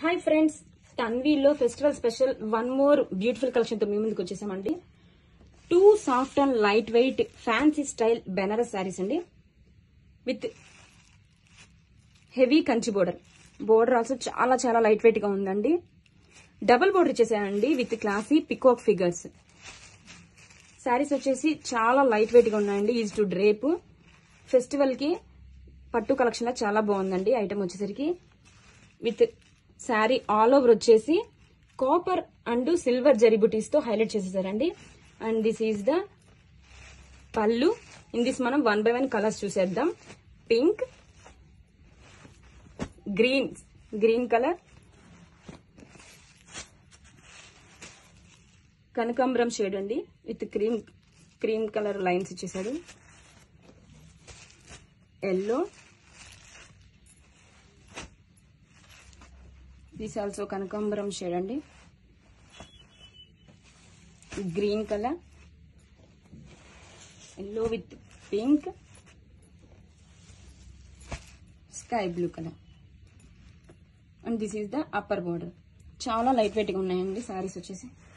hi friends తన్వీలో festival special one more beautiful collection తో మీ ముందుకు వచ్చేసామండి two soft and light weight fancy style Banaras saris అండి with heavy Kanchi border border also చాలా చాలా లైట్ వెయిట్ గా ఉందండి డబుల్ బోర్డర్ ఇచ్చేసాయండి with classy peacock figures saris వచ్చేసి చాలా లైట్ వెయిట్ గా ఉన్నాయండి ఈజ్ టు డ్రేప్ ఫెస్టివల్ కి పట్టు కలెక్షన్ లో చాలా బాగుందండి ఐటమ్ వచ్చేసరికి విత్ శారీ ఆల్ ఓవర్ వచ్చేసి కాపర్ అండ్ సిల్వర్ జరీబుటీస్ తో హైలైట్ చేసేసారండి and this is the pallu in this మనం వన్ బై వన్ కలర్స్ చూసేద్దాం పింక్ గ్రీన్ గ్రీన్ కలర్ కనకాంబరం షేడ్ అండి with cream cream colour lines ఇచ్చేసాడు ఎల్లో దిస్ ఆల్సో కనకాంబరం షేడ్ అండి green colour yellow with pink sky blue colour and this is the upper border చాలా light వెయిట్గా ఉన్నాయండి సారీస్ వచ్చేసి